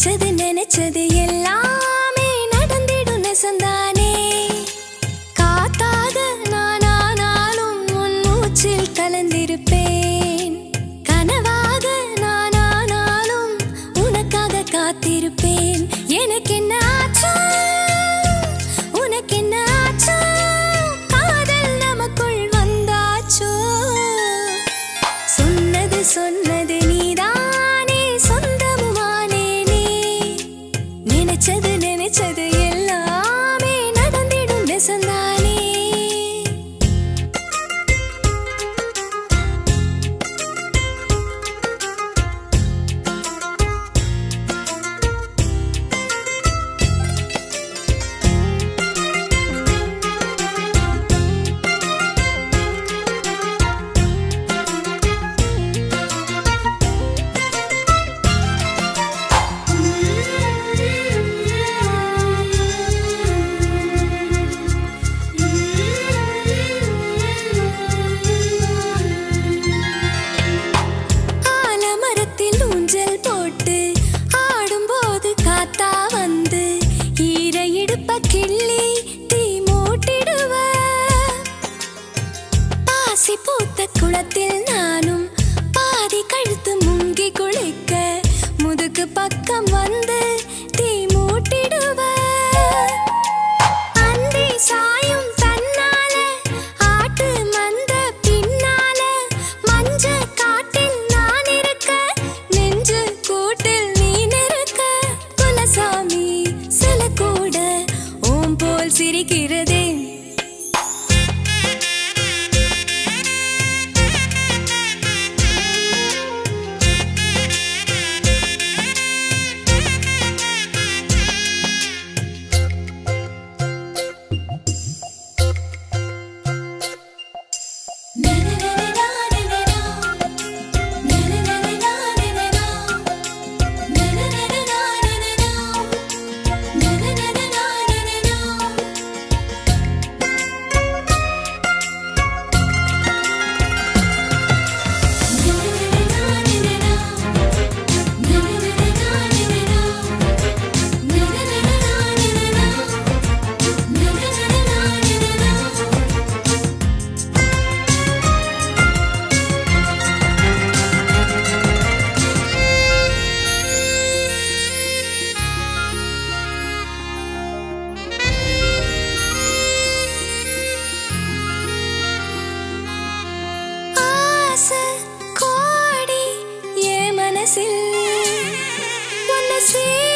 நினைச்சது நினைச்சது எல்லாமே நடந்திடும் நெசந்தானே காத்தாக நானானாலும் உன் மூச்சில் கலந்திருப்பேன் கனவாக நானானாலும் உனக்காக காத்திருப்பேன் எனக்கு என்ன ஆச்சோ உனக்கு என்ன ஆச்சோ காதல் நமக்குள் வந்தாச்சோ சொன்னது சொன்னது நீதானே சொந்தமுமானேனே நினைச்சது நினைச்சது எல்லாமே நடந்திடும் நெசந்தானே ஆலமரத்தில் ஊஞ்சல் போட்டு ஆடும்போது காத்தா வந்து ஈர இடுப்ப கிள்ளி தீ மூட்டிடுவ பாசி பூத்த குளத்தில் நானும் பாதி கழுத்து முங்கி குளிக்க முதுகு பக்கம் வந்து தீ மூட்டிடுவ அந்தி சாயும் தன்னால ஆட்டு மந்த பின்னால மஞ்ச காட்டில் நான் இருக்க நெஞ்சு கூட்டில் நீ நிற்க குலசாமி சில கூட ஓம் போல் சிரிக்கிறதே ஆசை கோடி என் மனசில் உன்னை சே